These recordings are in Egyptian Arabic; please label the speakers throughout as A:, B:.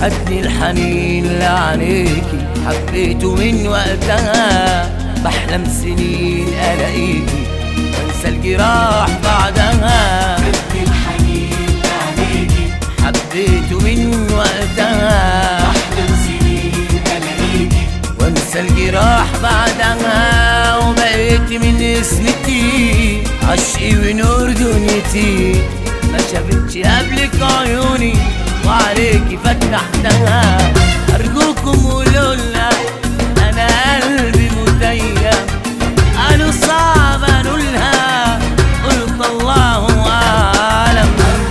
A: خدني الحنين لعينيكي حبيته من وقتها بحلم سنين الاقيكي وانسى الجراح بعدها
B: خدني الحنين لعينيكي
A: حبيته من وقتها
B: أحلم سنين ألاقيكي
A: وانسى الجراح بعدها وبقيت من اسمتي عشقي ونور دنيتي ما شافتش قبلك عيوني وعليكي فتحتها ارجوكم قولوا لها انا قلبي متيم قالوا صعب انولها قلت الله اعلم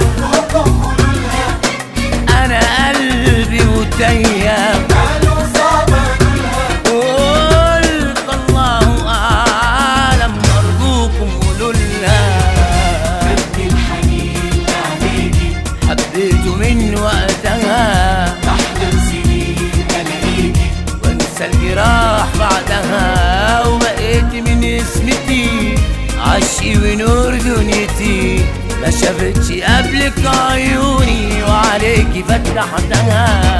A: انا قلبي متيم
B: قالوا صعب أقولها
A: قلت الله أعلم أرجوكم قولوا لها
B: خدني الحنين لعينيكي
A: حبيته من وقتها
B: أحلم سنين ألاقيكي
A: وانسى الجراح بعدها وبقيت من اسمتي عشقي ونور دنيتي ما شافتش قبلك عيوني وعليكي فتحتها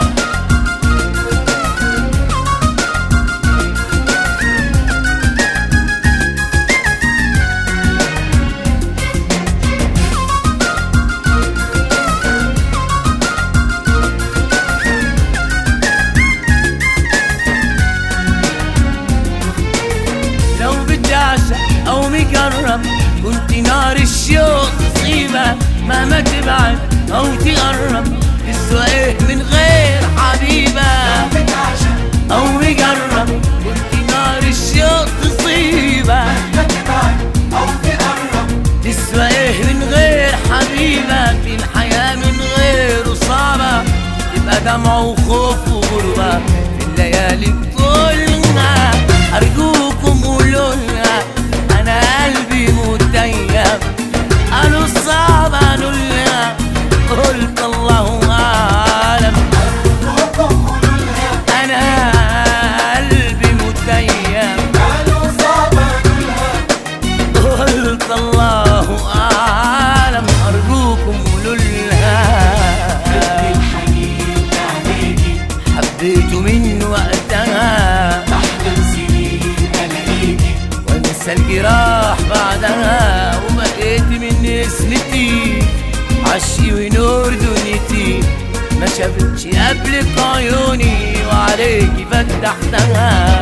A: لو بتعشق او مجرب كنت نار الشوق تصيبك مهما تبعد او تقرب تسوى ايه من غير حبيبك
B: بتعشق
A: او مجرب كنت نار الشوق تصيبك
B: ما تبعد أو تقرب
A: تسوى ايه من غير حبيبك الحياة من غيره صعبة تبقى دمع وخوف وغربة في الليالي كلها أرجوكم قولوا لها أنا قلبي متيم قالوا صعب قالوا لها قلت الله أعلم أنا قلبي متيم
B: قالوا صعب أقولها
A: قلت الله أعلم أرجوكم قولوا لها
B: خدني الحنين لعينيكي
A: حبيته من وقتها
B: أحلم سنين ألاقيكي
A: وانسى الجراح بعدها وبقيت من اسمتي عشقي ونور دنيتي ما شافتش قبلك عيوني وعليكي فتحتها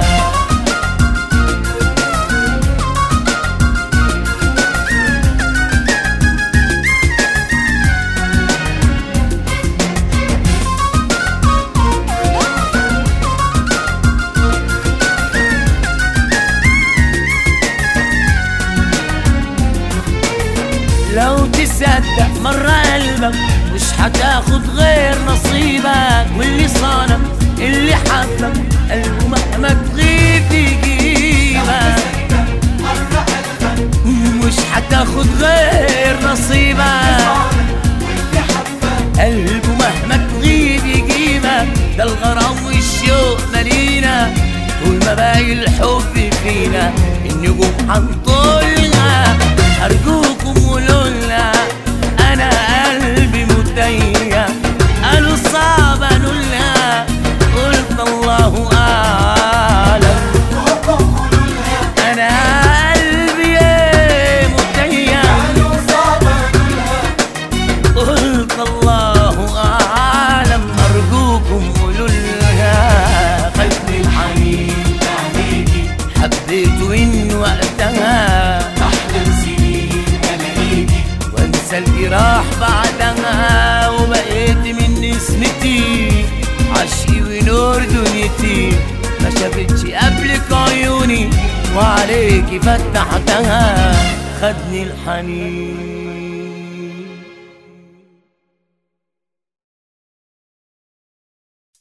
A: لو تصدق مرة قلبك مش هتاخد غير نصيبك واللي صانك اللي حبك قلبه مهما تغيب يجيبك
B: مرة قلبك
A: مش هتاخد غير نصيبك
B: واللي حبك
A: قلبه مهما تغيب يجيبك ده الغرام والشوق مالينا طول ما باقي الحب فينا النجوم هنطولها ارجوكم قولوا لها انا قلبي متيم قالوا صعب قالوا لها قلت الله اعلم انا قلبي متيم
B: قالوا صعب أقولها
A: قلت الله أعلم أرجوكم قولوا لها
B: خدني الحنين لعينيكي
A: حبيته من وقتها
B: أحلم سنين ألاقيكي
A: وانسى الجراح بعدها وبقيت من نسمتي عشقي ونور دنيتي ما شافتش قبلك عيوني وعليكي فتحتها خدني الحنين